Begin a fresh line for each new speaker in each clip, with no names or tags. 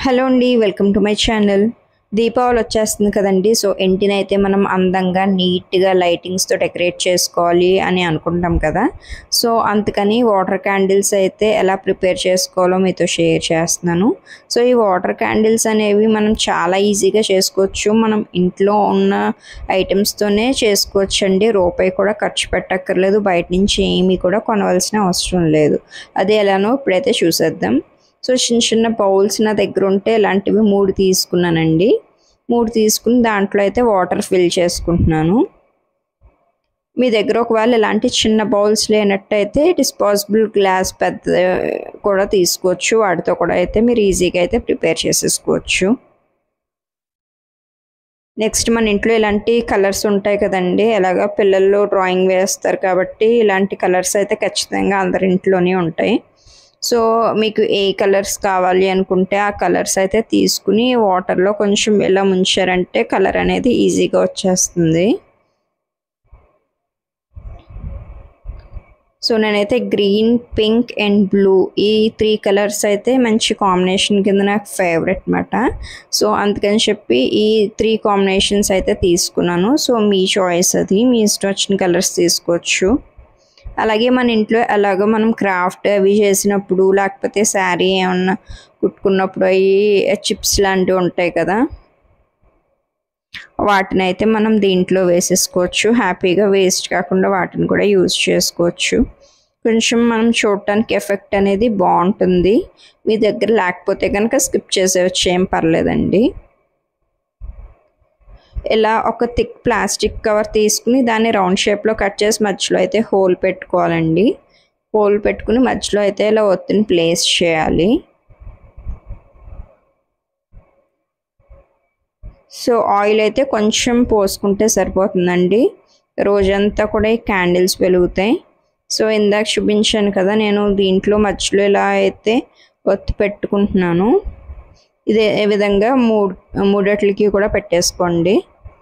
hello అండి welcome to my channel Deepavali వచ్చేస్తుంది కదండి సో ఇంటిని అయితే మనం అందంగా నీట్గా లైటింగ్స్తో డెకరేట్ చేసుకోవాలి అని అనుకుంటాం కదా సో అందుకని వాటర్ క్యాండిల్స్ అయితే ఎలా ప్రిపేర్ చేసుకోవాలో మీతో షేర్ చేస్తున్నాను సో ఈ వాటర్ క్యాండిల్స్ అనేవి మనం చాలా ఈజీగా చేసుకోవచ్చు మనం ఇంట్లో ఉన్న ఐటమ్స్తోనే చేసుకోవచ్చు అండి రూపాయి కూడా ఖర్చు పెట్టక్కర్లేదు బయట నుంచి ఏమీ కూడా కొనవలసిన అవసరం లేదు అది ఎలానో ఇప్పుడైతే చూసేద్దాం సో చిన్న చిన్న బౌల్స్ నా దగ్గర ఉంటే ఇలాంటివి మూడు తీసుకున్నానండి మూడు తీసుకుని దాంట్లో అయితే వాటర్ ఫిల్ చేసుకుంటున్నాను మీ దగ్గర ఒకవేళ ఇలాంటి చిన్న బౌల్స్ లేనట్టయితే డిస్పాసిబుల్ గ్లాస్ పెద్ద కూడా తీసుకోవచ్చు వాటితో కూడా అయితే మీరు ఈజీగా అయితే ప్రిపేర్ చేసేసుకోవచ్చు నెక్స్ట్ మన ఇంట్లో ఇలాంటి కలర్స్ ఉంటాయి కదండి ఎలాగ పిల్లలు డ్రాయింగ్ వేస్తారు కాబట్టి ఇలాంటి కలర్స్ అయితే ఖచ్చితంగా అందరి ఇంట్లోనే ఉంటాయి సో మీకు ఏ కలర్స్ కావాలి అనుకుంటే ఆ కలర్స్ అయితే తీసుకుని వాటర్లో కొంచెం ఇలా ముంచారంటే కలర్ అనేది ఈజీగా వచ్చేస్తుంది సో నేనైతే గ్రీన్ పింక్ అండ్ బ్లూ ఈ త్రీ కలర్స్ అయితే మంచి కాంబినేషన్ కింద నాకు ఫేవరెట్ అనమాట సో అందుకని చెప్పి ఈ త్రీ కాంబినేషన్స్ అయితే తీసుకున్నాను సో మీ చాయిస్ అది మీ ఇష్టం వచ్చిన కలర్స్ తీసుకోవచ్చు అలాగే మన ఇంట్లో ఎలాగో మనం క్రాఫ్ట్ అవి చేసినప్పుడు లేకపోతే శారీ ఏమన్నా కుట్టుకున్నప్పుడు అవి చిప్స్ లాంటివి ఉంటాయి కదా వాటిని అయితే మనం దీంట్లో వేసేసుకోవచ్చు హ్యాపీగా వేస్ట్ కాకుండా వాటిని కూడా యూజ్ చేసుకోవచ్చు కొంచెం మనం చూడటానికి ఎఫెక్ట్ అనేది బాగుంటుంది మీ దగ్గర లేకపోతే కనుక స్కిప్ చేసేవచ్చు ఏం పర్లేదండి ఇలా ఒక థిక్ ప్లాస్టిక్ కవర్ తీసుకుని దాన్ని రౌండ్ షేప్లో కట్ చేసి మధ్యలో అయితే హోల్ పెట్టుకోవాలండి హోల్ పెట్టుకుని మధ్యలో అయితే ఇలా ఒత్తిని ప్లేస్ చేయాలి సో ఆయిల్ అయితే కొంచెం పోసుకుంటే సరిపోతుందండి రోజంతా కూడా ఈ క్యాండిల్స్ వెలుగుతాయి సో ఇందాక చూపించాను కదా నేను దీంట్లో మధ్యలో ఇలా అయితే ఒత్తి పెట్టుకుంటున్నాను ఇదే విధంగా మూడు మూడట్లకి కూడా పెట్టేసుకోండి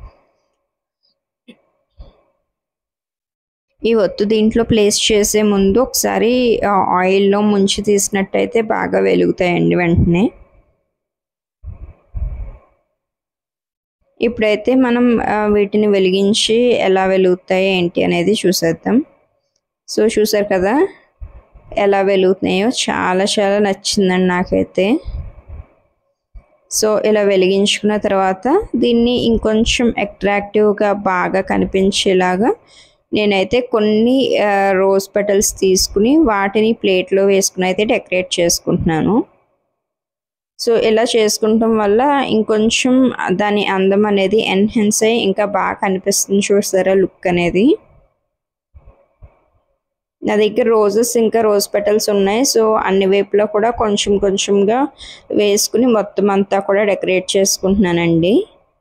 ఈ ఒత్తు దీంట్లో ప్లేస్ చేసే ముందు ఒకసారి ఆయిల్లో ముంచి తీసినట్టయితే బాగా వెలుగుతాయండి వెంటనే ఇప్పుడైతే మనం వీటిని వెలిగించి ఎలా వెలుగుతాయి ఏంటి అనేది చూసేద్దాం సో చూసారు కదా ఎలా వెలుగుతున్నాయో చాలా చాలా నచ్చిందండి నాకైతే సో ఇలా వెలిగించుకున్న తర్వాత దీన్ని ఇంకొంచెం అట్రాక్టివ్గా బాగా కనిపించేలాగా నేనైతే కొన్ని రోజ్ పెటల్స్ తీసుకుని వాటిని ప్లేట్లో వేసుకుని అయితే డెకరేట్ చేసుకుంటున్నాను సో ఇలా చేసుకుంటాం వల్ల ఇంకొంచెం దాని అందం అనేది ఎన్హెన్స్ అయ్యి ఇంకా బాగా కనిపిస్తుంది చూసారా లుక్ అనేది నా దగ్గర రోజెస్ ఇంకా రోజ్ పెటల్స్ ఉన్నాయి సో అన్ని వైపులో కూడా కొంచెం కొంచెంగా వేసుకుని మొత్తం అంతా కూడా డెకరేట్ చేసుకుంటున్నానండి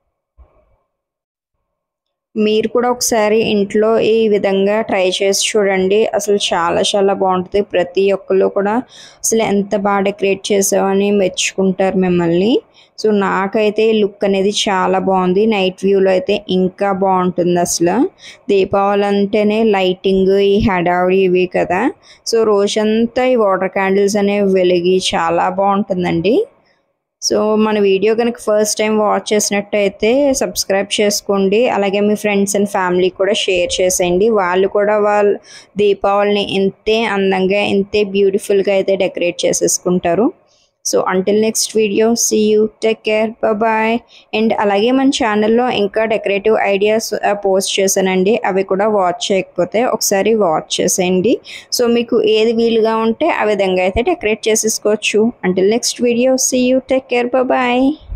మీరు కూడా ఒకసారి ఇంట్లో ఈ విధంగా ట్రై చేసి చూడండి అసలు చాలా చాలా బాగుంటుంది ప్రతి ఒక్కళ్ళు కూడా అసలు ఎంత బాగా డెకరేట్ చేసావని మెచ్చుకుంటారు మిమ్మల్ని సో నాకైతే లుక్ అనేది చాలా బాగుంది నైట్ వ్యూలో అయితే ఇంకా బాగుంటుంది అసలు దీపావళి అంటేనే లైటింగ్ ఈ హడావుడి ఇవి కదా సో రోజంతా ఈ వాటర్ క్యాండిల్స్ అనేవి వెలిగి చాలా బాగుంటుందండి సో మన వీడియో కనుక ఫస్ట్ టైం వాచ్ చేసినట్టయితే సబ్స్క్రైబ్ చేసుకోండి అలాగే మీ ఫ్రెండ్స్ అండ్ ఫ్యామిలీ కూడా షేర్ చేసేయండి వాళ్ళు కూడా వాళ్ళ దీపావళిని ఇంతే అందంగా ఇంతే బ్యూటిఫుల్గా అయితే డెకరేట్ చేసేసుకుంటారు so until next video see you take care bye and అలాగే మన ఛానల్లో ఇంకా డెకరేటివ్ ఐడియాస్ పోస్ట్ చేశానండి అవి కూడా వాచ్ చేయకపోతే ఒకసారి వాచ్ చేసేయండి సో మీకు ఏది వీలుగా ఉంటే ఆ విధంగా అయితే డెకరేట్ చేసేసుకోవచ్చు until next video see you take care bye